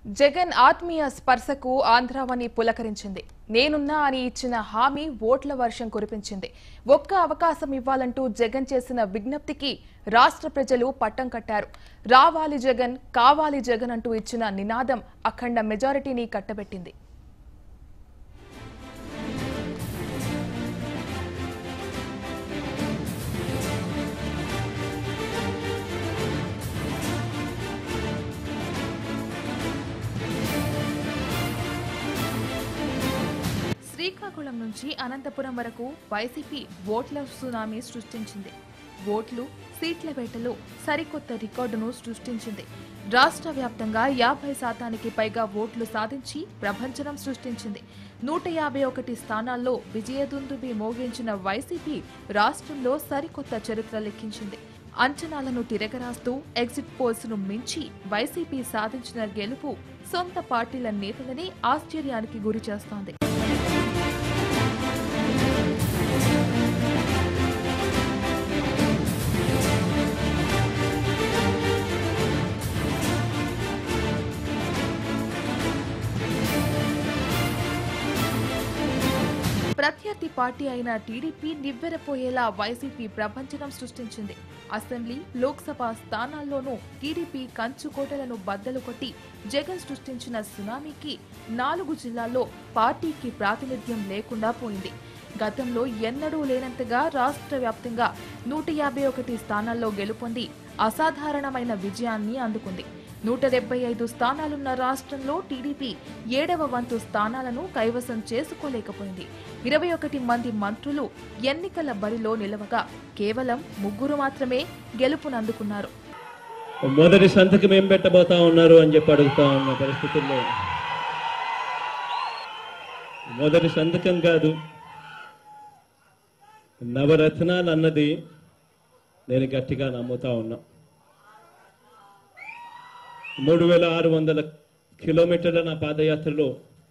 జగన్ ఆత్మీయ స్పర్శకు ఆంధ్రావని పులకరించింది నేనున్నా అని ఇచ్చిన హామీ ఓట్ల వర్షం కురిపించింది ఒక్క అవకాశం ఇవ్వాలంటూ జగన్ చేసిన విజ్ఞప్తికి రాష్ట్ర ప్రజలు పట్టం కట్టారు రావాలి జగన్ కావాలి జగన్ అంటూ ఇచ్చిన నినాదం అఖండ మెజారిటీని కట్టబెట్టింది శ్రీకాకుళం నుంచి అనంతపురం వరకు వైసీపీ ఓట్ల సునామీ సృష్టించింది ఓట్లు సీట్ల వేటలో సరికొత్త రికార్డును సృష్టించింది రాష్ట్ర వ్యాప్తంగా యాభై శాతానికి పైగా ఓట్లు సాధించి ప్రభంజనం సృష్టించింది నూట యాభై ఒకటి స్థానాల్లో విజయదుందుబి మోగించిన వైసీపీ రాష్ట్రంలో సరికొత్త చరిత్ర లిఖించింది అంచనాలను తిరగరాస్తూ ఎగ్జిట్ పోల్స్ ను మించి వైసీపీ సాధించిన గెలుపు సొంత పార్టీల నేతలని ఆశ్చర్యానికి గురి చేస్తోంది ప్రత్యర్థి పార్టీ అయిన టీడీపీ నివ్వెరపోయేలా వైసీపీ ప్రపంచనం సృష్టించింది అసెంబ్లీ లోక్సభ స్థానాల్లోనూ టీడీపీ కంచుకోటలను బద్దలు కొట్టి జగన్ సృష్టించిన సునామీకి నాలుగు జిల్లాల్లో పార్టీకి ప్రాతినిధ్యం లేకుండా పోయింది గతంలో ఎన్నడూ లేనంతగా రాష్ట్ర వ్యాప్తంగా నూట యాభై ఒకటి స్థానాల్లో గెలుపొంది అసాధారణమైన విజయాన్ని అందుకుంది నూట డెబ్బై ఐదు స్థానాలున్న రాష్ట్రంలో టీడీపీ ఏడవ వంతు స్థానాలను కైవసం చేసుకోలేకపోయింది ఇరవై ఒకటి మంది మంత్రులు ఎన్నికల బరిలో నిలవగా కేవలం ముగ్గురు మాత్రమే గెలుపునందుకున్నారు మొదటి సంతకం ఏం పెట్టబోతా ఉన్నారు అని చెప్పి అడుగుతా ఉన్న పరిస్థితుల్లో మొదటి సంతకం కాదు నవరత్నాలు అన్నది నేను గట్టిగా నమ్ముతా ఉన్నా మూడు వేల ఆరు వందల కిలోమీటర్ల నా పాదయాత్రలో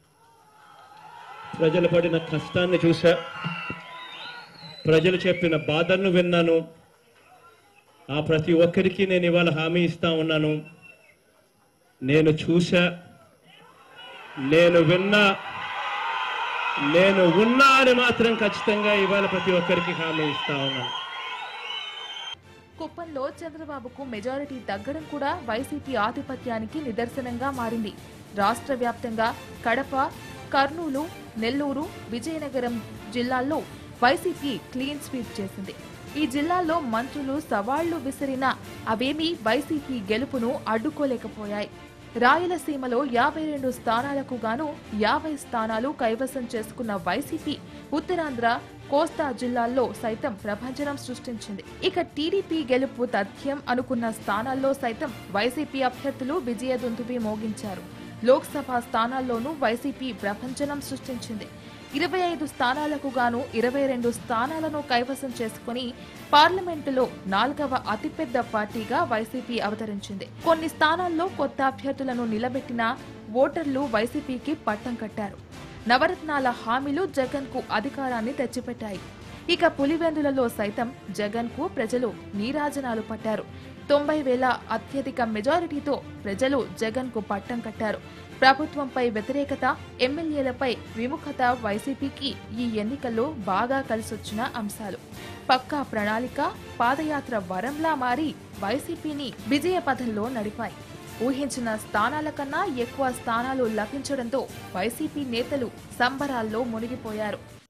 ప్రజలు పడిన కష్టాన్ని చూశా ప్రజలు చెప్పిన బాధలను విన్నాను ఆ ప్రతి ఒక్కరికి నేను ఇవాళ హామీ ఇస్తా ఉన్నాను నేను చూశా నేను విన్నా నేను ఉన్నా అని మాత్రం ఖచ్చితంగా ఇవాళ ప్రతి ఒక్కరికి హామీ ఇస్తా ఉన్నాను కుప్పంలో చంద్రబాబుకు మెజారిటీ తగ్గడం కూడా వైసీపీ ఆధిపత్యానికి నిదర్శనంగా మారింది రాష్ట్ర వ్యాప్తంగా కడప కర్నూలు నెల్లూరు విజయనగరం జిల్లాల్లో వైసీపీ క్లీన్ స్వీప్ చేసింది ఈ జిల్లాల్లో మంత్రులు సవాళ్లు విసిరినా అవేమీ వైసీపీ గెలుపును అడ్డుకోలేకపోయాయి రాయలసీమలో యాభై రెండు స్థానాలకు గాను యాభై స్థానాలు కైవసం చేసుకున్న వైసీపీ ఉత్తరాంధ్ర కోస్తా జిల్లాల్లో సైతం ప్రభంజనం సృష్టించింది ఇక టీడీపీ గెలుపు తథ్యం అనుకున్న స్థానాల్లో సైతం వైసీపీ అభ్యర్థులు విజయదుందుబి మోగించారు లోక్సభ స్థానాల్లోనూ వైసీపీ ప్రభంజనం సృష్టించింది ఇరవై ఐదు స్థానాలకు గాను ఇరవై రెండు స్థానాలను కైవసం చేసుకుని పార్లమెంటులో నాలుగవ అతిపెద్ద పార్టీగా వైసీపీ అవతరించింది కొన్ని స్థానాల్లో కొత్త అభ్యర్థులను నిలబెట్టిన ఓటర్లు వైసీపీకి పట్టం కట్టారు నవరత్నాల హామీలు జగన్ కు అధికారాన్ని తెచ్చిపెట్టాయి ఇక పులివెందులలో సైతం జగన్ కు ప్రజలు నీరాజనాలు పట్టారు తొంభై వేల అత్యధిక మెజారిటీతో ప్రజలు జగన్ కు పట్టం కట్టారు ప్రభుత్వంపై వ్యతిరేకత ఎమ్మెల్యేలపై విముఖత వైసీపీకి ఈ ఎన్నికల్లో బాగా కలిసొచ్చిన అంశాలు పక్కా ప్రణాళిక పాదయాత్ర వరంలా మారి వైసీపీని విజయ పథంలో నడిపాయి ఊహించిన స్థానాల కన్నా ఎక్కువ స్థానాలు లభించడంతో వైసీపీ నేతలు సంబరాల్లో మునిగిపోయారు